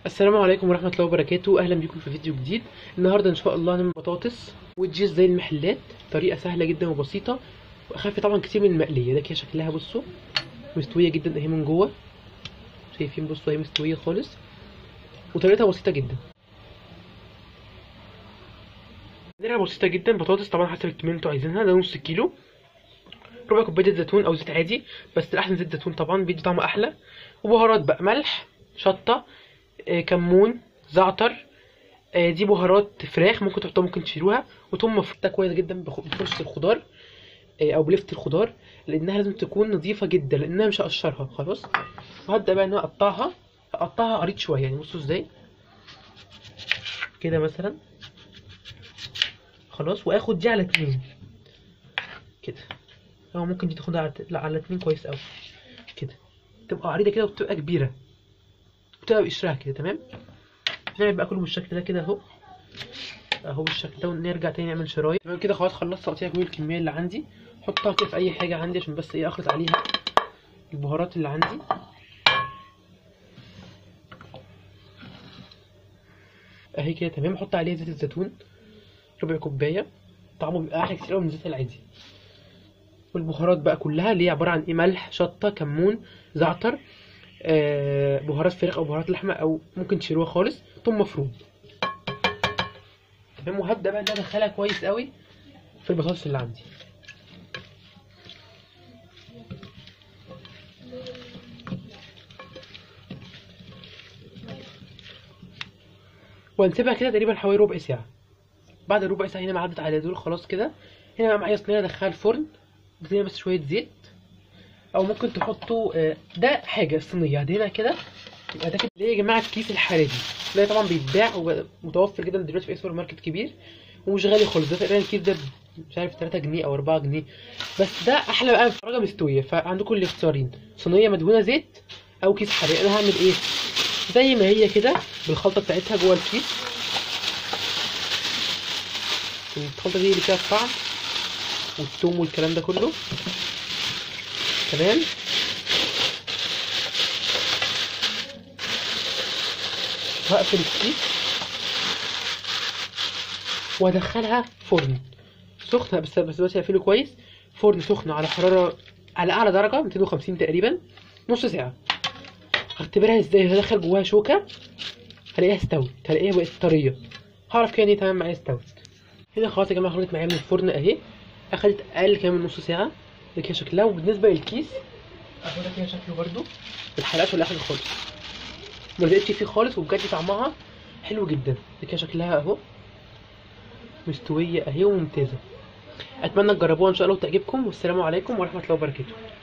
السلام عليكم ورحمة الله وبركاته أهلا بكم في فيديو جديد النهاردة إن شاء الله هنعمل بطاطس وتجيز زي المحلات طريقة سهلة جدا وبسيطة وأخف طبعا كتير من المقلية ده كده شكلها بصوا مستوية جدا أهي من جوه شايفين بصوا أهي مستوية خالص وطريقتها بسيطة جدا طريقتها بسيطة جدا بطاطس طبعا حسب الكمية اللي انتوا عايزينها ده نص كيلو ربع كوباية زيتون أو زيت عادي بس الأحسن زيت زيتون طبعا بيدي طعم أحلى وبهارات بقى ملح شطة آه، كمون زعتر آه، دي بهارات فراخ ممكن تحطوها ممكن تشيلوها وتوم مفروضه كويس جدا بخ- بفرشة الخضار آه، او بلفة الخضار لانها لازم تكون نظيفة جدا لانها مش هقشرها خلاص وهبدأ بقى ان انا اقطعها اقطعها عريض شوية يعني بصوا ازاي كده مثلا خلاص واخد دي على اتنين كده او ممكن دي تاخدها على لا على اتنين كويس اوي كده تبقى عريضة كده وبتبقى كبيرة بتبقى بقشرها كده تمام نعمل بقى كله بالشكل ده كده اهو اهو بالشكل ده ونرجع تاني نعمل شرايط تمام كده خلاص خلصت تقطيع كل الكميه اللي عندي احطها كده في اي حاجه عندي عشان بس ايه اخلط عليها البهارات اللي عندي اهي كده تمام احط عليها زيت الزيتون ربع كوبايه طعمه بيبقى احلى كتير قوي من الزيت العادي والبهارات بقى كلها اللي هي عباره عن ايه ملح شطه كمون زعتر آه بهارات فراخ او بهارات لحمه او ممكن تشيلوها خالص ثوم مفروم تمام وهبدا بقى ان انا ادخلها كويس قوي في البطاطس اللي عندي وهنسيبها كده تقريبا حوالي ربع ساعه بعد ربع ساعه هنا ما عدت على دول خلاص كده هنا بقى معايا صينيه ادخلها الفرن بدينا بس شويه زيت او ممكن تحطوا آه، ده حاجه الصينيه هدهنها كده يبقى ده كده ليه يا جماعه الكيس الحراري ده طبعا بيتباع ومتوفر جدا دلوقتي في اي سوبر ماركت كبير ومش غالي خالص ده تقريبا الكيس ده مش عارف 3 جنيه او 4 جنيه بس ده احلى بقى في درجه مستويه فعندكم الاختيارين صينيه مدهونه زيت او كيس حراري انا هعمل ايه زي ما هي كده بالخلطه بتاعتها جوه الكيس الخلطه دي اللي فيها الطعم والثوم والكلام ده كله تمام وهقفل الكيس وادخلها فرن سخنه بس بس دلوقتي هقفله كويس فرن سخن على حراره على اعلى درجه 250 تقريبا نص ساعه هختبرها ازاي هدخل جواها شوكه هلاقيها استوت هلاقيها بقت طريه هعرف كده ان هي تمام معايا استوت هنا خلاص يا جماعه خرجت معايا من الفرن اهي اخدت اقل كمان من نص ساعه ده كده شكلها وبالنسبه للكيس اهو ده كده شكله برده الحلقات ولا حاجه خالص ما لقيتش فيه خالص وبجد طعمها حلو جدا ده كده شكلها اهو مستويه اهي وممتازه اتمنى تجربوها ان شاء الله وتعجبكم والسلام عليكم ورحمه الله وبركاته